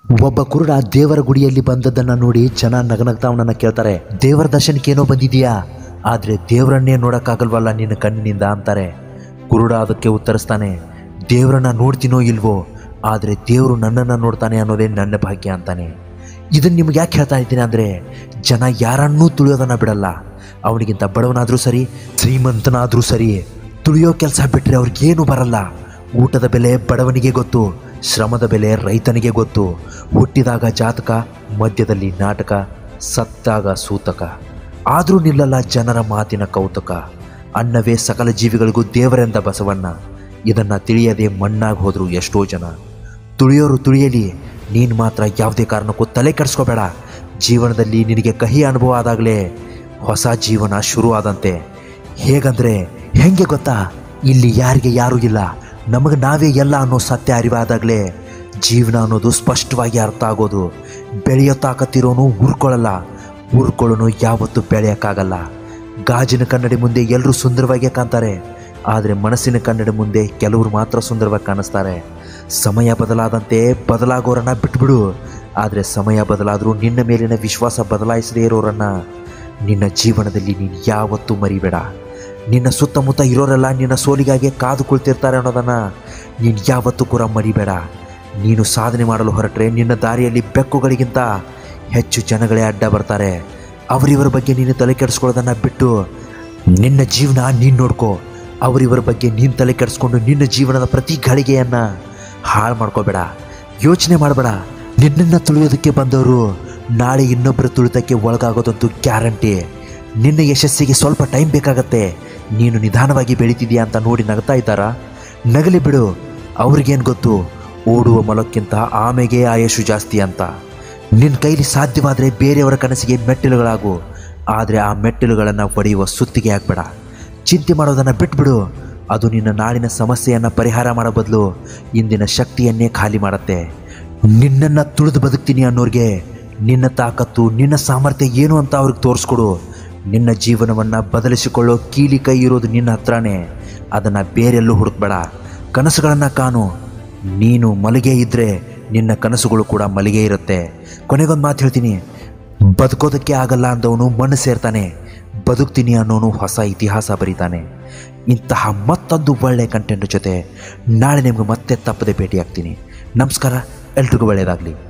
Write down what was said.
ಒಬ್ಬ ಕುರುಡ ದೇವರ ಗುಡಿಯಲ್ಲಿ ಬಂದದ್ದನ್ನ ನೋಡಿ ಜನ ನಗನಗ್ತಾ ಅವನನ್ನ ಕೇಳ್ತಾರೆ ದೇವರ ದರ್ಶನಕ್ಕೆ ಏನೋ ಬಂದಿದೀಯಾ ಆದ್ರೆ ದೇವರನ್ನೇ ನೋಡಕ್ಕಾಗಲ್ವಲ್ಲ ನಿನ್ನ ಕಣ್ಣಿನಿಂದ ಅಂತಾರೆ ಕುರುಡ ಅದಕ್ಕೆ ಉತ್ತರಿಸ್ತಾನೆ ದೇವರನ್ನ ನೋಡ್ತೀನೋ ಇಲ್ವೋ ಆದ್ರೆ ದೇವರು ನನ್ನನ್ನ ನೋಡ್ತಾನೆ ಅನ್ನೋದೇ ನನ್ನ ಭಾಗ್ಯ ಅಂತಾನೆ ಇದನ್ನ ನಿಮ್ಗೆ ಯಾಕೆ ಹೇಳ್ತಾ ಇದ್ದೀನಿ ಅಂದ್ರೆ ಜನ ಯಾರನ್ನೂ ತುಳಿಯೋದನ್ನ ಬಿಡಲ್ಲ ಅವನಿಗಿಂತ ಬಡವನಾದ್ರೂ ಸರಿ ಶ್ರೀಮಂತನಾದ್ರೂ ಸರಿ ತುಳಿಯೋ ಕೆಲಸ ಬಿಟ್ರೆ ಅವ್ರಿಗೇನು ಬರಲ್ಲ ಊಟದ ಬೆಲೆ ಬಡವನಿಗೆ ಗೊತ್ತು ಶ್ರಮದ ಬೆಲೆ ರೈತನಿಗೆ ಗೊತ್ತು ಹುಟ್ಟಿದಾಗ ಜಾತಕ ಮಧ್ಯದಲ್ಲಿ ನಾಟಕ ಸತ್ತಾಗ ಸೂತಕ ಆದರೂ ನಿಲ್ಲಲ್ಲ ಜನರ ಮಾತಿನ ಕೌತುಕ ಅನ್ನವೇ ಸಕಲ ಜೀವಿಗಳಿಗೂ ದೇವರೆಂದ ಬಸವಣ್ಣ ಇದನ್ನ ತಿಳಿಯದೆ ಮಣ್ಣಾಗಿ ಹೋದ್ರು ಎಷ್ಟೋ ಜನ ತುಳಿಯೋರು ತುಳಿಯಲಿ ನೀನು ಮಾತ್ರ ಯಾವುದೇ ಕಾರಣಕ್ಕೂ ತಲೆ ಕೆಡಿಸ್ಕೋಬೇಡ ಜೀವನದಲ್ಲಿ ನಿನಗೆ ಕಹಿ ಅನುಭವ ಆದಾಗಲೇ ಹೊಸ ಜೀವನ ಶುರು ಆದಂತೆ ಹೇಗಂದ್ರೆ ಹೆಂಗೆ ಗೊತ್ತಾ ಇಲ್ಲಿ ಯಾರಿಗೆ ಯಾರೂ ಇಲ್ಲ ನಮಗೆ ನಾವೇ ಎಲ್ಲ ಅನ್ನೋ ಸತ್ಯ ಅರಿವಾದಾಗಲೇ ಜೀವನ ಅನ್ನೋದು ಸ್ಪಷ್ಟವಾಗಿ ಅರ್ಥ ಆಗೋದು ಬೆಳೆಯೋ ತಾಕತ್ತಿರೋನು ಹುರ್ಕೊಳ್ಳಲ್ಲ ಹುರ್ಕೊಳ್ಳೋನು ಯಾವತ್ತೂ ಬೆಳೆಯೋಕ್ಕಾಗಲ್ಲ ಗಾಜಿನ ಕನ್ನಡಿ ಮುಂದೆ ಎಲ್ಲರೂ ಸುಂದರವಾಗಿ ಕಾಣ್ತಾರೆ ಆದರೆ ಮನಸ್ಸಿನ ಕನ್ನಡಿ ಮುಂದೆ ಕೆಲವರು ಮಾತ್ರ ಸುಂದರವಾಗಿ ಕಾಣಿಸ್ತಾರೆ ಸಮಯ ಬದಲಾದಂತೆ ಬದಲಾಗೋರನ್ನ ಬಿಟ್ಬಿಡು ಆದರೆ ಸಮಯ ಬದಲಾದರೂ ನಿನ್ನ ಮೇಲಿನ ವಿಶ್ವಾಸ ಬದಲಾಯಿಸದೇ ಇರೋರನ್ನ ನಿನ್ನ ಜೀವನದಲ್ಲಿ ನೀನು ಯಾವತ್ತೂ ಮರಿಬೇಡ ನಿನ್ನ ಸುತ್ತಮುತ್ತ ಇರೋರೆಲ್ಲ ನಿನ್ನ ಸೋಲಿಗಾಗಿ ಕಾದು ಕುಳಿತಿರ್ತಾರೆ ಅನ್ನೋದನ್ನ ನೀನು ಯಾವತ್ತೂ ಕೂಡ ಮರಿಬೇಡ ನೀನು ಸಾಧನೆ ಮಾಡಲು ಹೊರಟ್ರೆ ನಿನ್ನ ದಾರಿಯಲ್ಲಿ ಬೆಕ್ಕುಗಳಿಗಿಂತ ಹೆಚ್ಚು ಜನಗಳೇ ಅಡ್ಡ ಬರ್ತಾರೆ ಅವರಿವರ ಬಗ್ಗೆ ನೀನು ತಲೆ ಕೆಡಿಸ್ಕೊಳ್ಳೋದನ್ನ ಬಿಟ್ಟು ನಿನ್ನ ಜೀವನ ನೀನು ನೋಡ್ಕೋ ಅವರಿವರ ಬಗ್ಗೆ ನೀನು ತಲೆ ಕೆಡಿಸ್ಕೊಂಡು ನಿನ್ನ ಜೀವನದ ಪ್ರತಿ ಗಳಿಗೆಯನ್ನು ಹಾಳು ಮಾಡ್ಕೋಬೇಡ ಯೋಚನೆ ಮಾಡಬೇಡ ನಿನ್ನನ್ನು ತುಳಿಯೋದಕ್ಕೆ ಬಂದವರು ನಾಳೆ ಇನ್ನೊಬ್ಬರ ತುಳಿತಕ್ಕೆ ಒಳಗಾಗೋದಂತೂ ಗ್ಯಾರಂಟಿ ನಿನ್ನ ಯಶಸ್ಸಿಗೆ ಸ್ವಲ್ಪ ಟೈಮ್ ಬೇಕಾಗತ್ತೆ ನೀನು ನಿಧಾನವಾಗಿ ಬೆಳೀತಿದ್ಯಾ ಅಂತ ನೋಡಿ ನಗ್ತಾ ಇದ್ದಾರಾ ನಗಲಿ ಬಿಡು ಅವ್ರಿಗೇನು ಗೊತ್ತು ಓಡುವ ಮೊಲಕ್ಕಿಂತ ಆಮೆಗೆ ಆಯಸ್ಸು ಜಾಸ್ತಿ ಅಂತ ನಿನ್ನ ಕೈಲಿ ಸಾಧ್ಯವಾದರೆ ಬೇರೆಯವರ ಕನಸಿಗೆ ಮೆಟ್ಟಿಲುಗಳಾಗು ಆದರೆ ಆ ಮೆಟ್ಟಿಲುಗಳನ್ನು ಒಡೆಯುವ ಸುತ್ತಿಗೆ ಆಗಬೇಡ ಚಿಂತೆ ಮಾಡೋದನ್ನು ಬಿಟ್ಬಿಡು ಅದು ನಿನ್ನ ನಾಳಿನ ಸಮಸ್ಯೆಯನ್ನು ಪರಿಹಾರ ಮಾಡೋ ಬದಲು ಇಂದಿನ ಶಕ್ತಿಯನ್ನೇ ಖಾಲಿ ಮಾಡುತ್ತೆ ನಿನ್ನನ್ನು ತುಳಿದು ಬದುಕ್ತೀನಿ ಅನ್ನೋರಿಗೆ ನಿನ್ನ ತಾಕತ್ತು ನಿನ್ನ ಸಾಮರ್ಥ್ಯ ಏನು ಅಂತ ಅವ್ರಿಗೆ ತೋರಿಸ್ಕೊಡು ನಿನ್ನ ಜೀವನವನ್ನು ಬದಲಿಸಿಕೊಳ್ಳೋ ಕೀಲಿ ಕೈ ಇರೋದು ನಿನ್ನ ಹತ್ರನೇ ಅದನ್ನು ಬೇರೆಲ್ಲೂ ಹುಡುಕ್ಬೇಡ ಕನಸುಗಳನ್ನು ಕಾಣು ನೀನು ಮಲಗೇ ಇದ್ದರೆ ನಿನ್ನ ಕನಸುಗಳು ಕೂಡ ಮಲಗೇ ಇರುತ್ತೆ ಕೊನೆಗೊಂದು ಮಾತು ಹೇಳ್ತೀನಿ ಬದುಕೋದಕ್ಕೆ ಆಗಲ್ಲ ಅಂದವನು ಮಣ್ಣು ಸೇರ್ತಾನೆ ಬದುಕ್ತೀನಿ ಅನ್ನೋನು ಹೊಸ ಇತಿಹಾಸ ಬರೀತಾನೆ ಇಂತಹ ಮತ್ತೊಂದು ಒಳ್ಳೆಯ ಕಂಟೆಂಟ್ ಜೊತೆ ನಾಳೆ ನಿಮ್ಗೆ ಮತ್ತೆ ತಪ್ಪದೆ ಭೇಟಿಯಾಗ್ತೀನಿ ನಮಸ್ಕಾರ ಎಲ್ರಿಗೂ ಒಳ್ಳೆಯದಾಗಲಿ